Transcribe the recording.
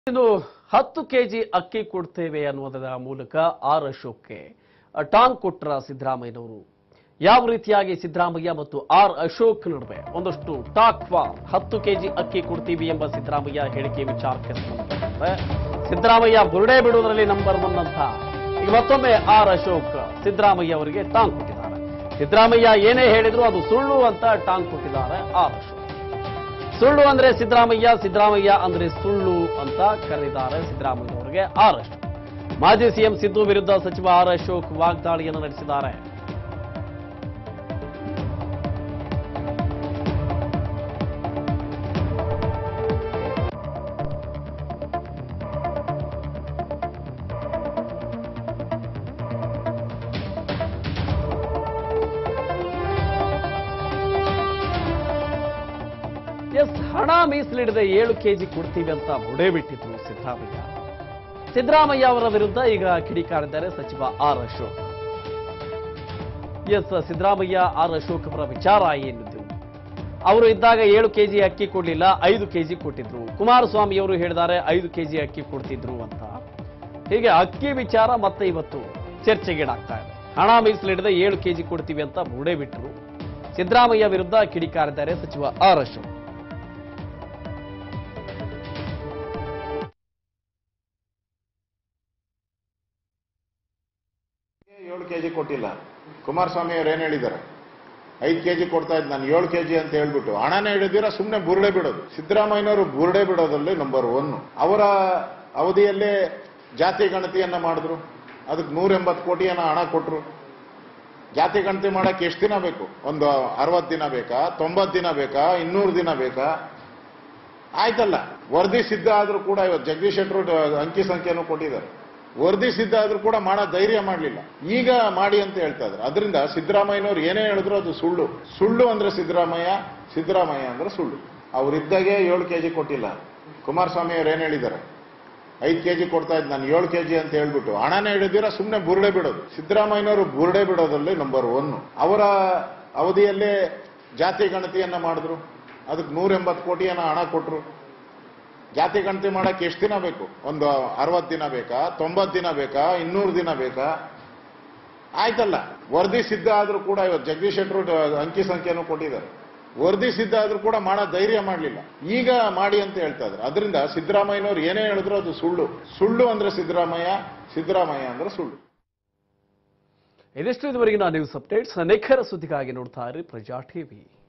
ಇನ್ನು ಹತ್ತು ಕೆಜಿ ಅಕ್ಕಿ ಕೊಡ್ತೇವೆ ಅನ್ನುವುದರ ಮೂಲಕ ಆರ್ ಅಶೋಕ್ಗೆ ಟಾಂಗ್ ಕೊಟ್ರ ಸಿದ್ದರಾಮಯ್ಯನವರು ಯಾವ ರೀತಿಯಾಗಿ ಸಿದ್ದರಾಮಯ್ಯ ಮತ್ತು ಆರ್ ಅಶೋಕ್ ನಡುವೆ ಒಂದಷ್ಟು ಟಾಕ್ ವಾರ್ ಹತ್ತು ಕೆಜಿ ಅಕ್ಕಿ ಕೊಡ್ತೀವಿ ಎಂಬ ಸಿದ್ದರಾಮಯ್ಯ ಹೇಳಿಕೆ ವಿಚಾರಕ್ಕೆ ಸಂಬಂಧಪಟ್ಟಂತೆ ಸಿದ್ದರಾಮಯ್ಯ ಬುರುಡೆ ಬಿಡುವುದರಲ್ಲಿ ನಂಬರ್ ಒನ್ ಅಂತ ಈಗ ಮತ್ತೊಮ್ಮೆ ಆರ್ ಅಶೋಕ್ ಸಿದ್ದರಾಮಯ್ಯ ಅವರಿಗೆ ಟಾಂಗ್ ಕೊಟ್ಟಿದ್ದಾರೆ ಸಿದ್ದರಾಮಯ್ಯ ಏನೇ ಹೇಳಿದ್ರು ಅದು ಸುಳ್ಳು ಅಂತ ಟಾಂಗ್ ಕೊಟ್ಟಿದ್ದಾರೆ ಆರ್ ಅಶೋಕ್ ಸುಳ್ಳು ಅಂದ್ರೆ ಸಿದ್ದರಾಮಯ್ಯ ಸಿದ್ದರಾಮಯ್ಯ ಅಂದ್ರೆ ಸುಳ್ಳು ಅಂತ ಕರೆದಿದ್ದಾರೆ ಸಿದ್ದರಾಮಯ್ಯ ಅವರಿಗೆ ಆರ್ ಅಶೋಕ್ ಮಾಜಿ ಸಿಎಂ ಸಿದ್ದು ವಿರುದ್ಧ ಸಚಿವ ಆರ್ ಅಶೋಕ್ ವಾಗ್ದಾಳಿಯನ್ನು ನಡೆಸಿದ್ದಾರೆ ಎಸ್ ಹಣ ಮೀಸಲಿಡದೆ ಏಳು ಕೆಜಿ ಕೊಡ್ತೀವಿ ಅಂತ ಬುಡೆ ಬಿಟ್ಟಿದ್ರು ಸಿದ್ದರಾಮಯ್ಯ ಸಿದ್ದರಾಮಯ್ಯ ಅವರ ವಿರುದ್ಧ ಈಗ ಕಿಡಿಕಾರಿದ್ದಾರೆ ಸಚಿವ R Ashok S Siddaramaiah R Ashok ಅವರ ವಿಚಾರ ಏನಿದ್ದು ಅವರು ಇದ್ದಾಗ ಏಳು ಕೆಜಿ ಅಕ್ಕಿ ಕೊಡ್ಲಿಲ್ಲ ಐದು ಕೆಜಿ ಕೊಟ್ಟಿದ್ರು ಕುಮಾರಸ್ವಾಮಿ ಅವರು ಹೇಳಿದ್ದಾರೆ ಐದು ಕೆಜಿ ಅಕ್ಕಿ ಕೊಡ್ತಿದ್ರು ಅಂತ ಹೀಗೆ ಅಕ್ಕಿ ವಿಚಾರ ಮತ್ತೆ ಇವತ್ತು ಚರ್ಚೆಗೀಡಾಗ್ತಾ ಇದೆ ಹಣ ಮೀಸಲಿಡದೆ ಏಳು ಕೆಜಿ ಕೊಡ್ತೀವಿ ಅಂತ ಬುಡೆ ಬಿಟ್ಟರು ಸಿದ್ದರಾಮಯ್ಯ ವಿರುದ್ಧ ಕಿಡಿಕಾರಿದ್ದಾರೆ ಸಚಿವ ಆರ್ ಅಶೋಕ್ ಏಳು ಕೆಜಿ ಕೊಟ್ಟಿಲ್ಲ ಕುಮಾರಸ್ವಾಮಿ ಅವ್ರು ಏನ್ ಹೇಳಿದ್ದಾರೆ ಐದು ಕೆಜಿ ಕೊಡ್ತಾ ಇದ್ ನಾನು ಏಳು ಕೆಜಿ ಅಂತ ಹೇಳ್ಬಿಟ್ಟು ಹಣನೇ ಹಿಡಿದಿರ ಸುಮ್ಮನೆ ಬುರುಡೆ ಬಿಡೋದು ಸಿದ್ದರಾಮಯ್ಯನವರು ಬುರುಡೆ ಬಿಡೋದ್ರಲ್ಲಿ ನಂಬರ್ ಒನ್ ಅವರ ಅವಧಿಯಲ್ಲೇ ಜಾತಿ ಗಣತಿಯನ್ನ ಮಾಡಿದ್ರು ಅದಕ್ಕೆ ನೂರ ಎಂಬತ್ತು ಕೋಟಿಯನ್ನ ಹಣ ಕೊಟ್ರು ಜಾತಿ ಗಣತಿ ಮಾಡಕ್ಕೆ ಎಷ್ಟು ದಿನ ಬೇಕು ಒಂದು ಅರವತ್ತು ದಿನ ಬೇಕಾ ತೊಂಬತ್ತು ದಿನ ಬೇಕಾ ಇನ್ನೂರು ದಿನ ಬೇಕಾ ಆಯ್ತಲ್ಲ ವರದಿ ಸಿದ್ಧ ಆದ್ರೂ ಕೂಡ ಇವತ್ತು ಜಗದೀಶ್ ಶೆಟ್ಟರು ಅಂಕಿ ಸಂಖ್ಯೆನೂ ಕೊಟ್ಟಿದ್ದಾರೆ ವರದಿ ಸಿದ್ಧ ಆದ್ರೂ ಕೂಡ ಮಾಡೋ ಧೈರ್ಯ ಮಾಡಲಿಲ್ಲ ಈಗ ಮಾಡಿ ಅಂತ ಹೇಳ್ತಾ ಇದ್ದಾರೆ ಅದರಿಂದ ಸಿದ್ದರಾಮಯ್ಯನವ್ರು ಏನೇ ಹೇಳಿದ್ರು ಅದು ಸುಳ್ಳು ಸುಳ್ಳು ಅಂದ್ರೆ ಸಿದ್ದರಾಮಯ್ಯ ಸಿದ್ದರಾಮಯ್ಯ ಅಂದ್ರೆ ಸುಳ್ಳು ಅವರಿದ್ದಾಗೆ ಏಳು ಕೆಜಿ ಕೊಟ್ಟಿಲ್ಲ ಕುಮಾರಸ್ವಾಮಿ ಅವ್ರು ಏನ್ ಹೇಳಿದ್ದಾರೆ ಐದು ಕೆಜಿ ಕೊಡ್ತಾ ಇದ್ ನಾನು ಏಳು ಕೆಜಿ ಅಂತ ಹೇಳ್ಬಿಟ್ಟು ಹಣನೇ ಹಿಡಿದಿರ ಸುಮ್ಮನೆ ಬುರುಡೆ ಬಿಡೋದು ಸಿದ್ದರಾಮಯ್ಯನವರು ಬುರುಡೆ ಬಿಡೋದ್ರಲ್ಲಿ ನಂಬರ್ ಒನ್ ಅವರ ಅವಧಿಯಲ್ಲೇ ಜಾತಿ ಗಣತಿಯನ್ನ ಮಾಡಿದ್ರು ಅದಕ್ಕೆ ನೂರ ಎಂಬತ್ತು ಕೋಟಿಯನ್ನ ಹಣ ಕೊಟ್ರು ಜಾತಿ ಗಣತಿ ಮಾಡಕ್ಕೆ ಎಷ್ಟು ದಿನ ಬೇಕು ಒಂದು ಅರವತ್ತು ದಿನ ಬೇಕಾ ತೊಂಬತ್ತು ದಿನ ಬೇಕಾ ಇನ್ನೂರು ದಿನ ಬೇಕಾ ಆಯ್ತಲ್ಲ ವರದಿ ಸಿದ್ಧ ಆದ್ರೂ ಕೂಡ ಇವತ್ತು ಜಗದೀಶ್ ಶೆಟ್ಟರು ಅಂಕಿ ಸಂಖ್ಯೆನೂ ಕೊಟ್ಟಿದ್ದಾರೆ ವರದಿ ಸಿದ್ಧ ಆದ್ರೂ ಕೂಡ ಮಾಡೋ ಧೈರ್ಯ ಮಾಡಲಿಲ್ಲ ಈಗ ಮಾಡಿ ಅಂತ ಹೇಳ್ತಾ ಇದ್ದಾರೆ ಅದರಿಂದ ಸಿದ್ದರಾಮಯ್ಯನವ್ರು ಏನೇ ಹೇಳಿದ್ರು ಅದು ಸುಳ್ಳು ಸುಳ್ಳು ಅಂದ್ರೆ ಸಿದ್ದರಾಮಯ್ಯ ಸಿದ್ದರಾಮಯ್ಯ ಅಂದ್ರೆ ಸುಳ್ಳು ಇದಿಷ್ಟು ಇದುವರೆಗಿನ ನ್ಯೂಸ್ ಅಪ್ಡೇಟ್ಸ್ ನಿಖರ ಸುದ್ದಿಗಾಗಿ ನೋಡ್ತಾ ಇರಿ ಪ್ರಜಾ ಟಿವಿ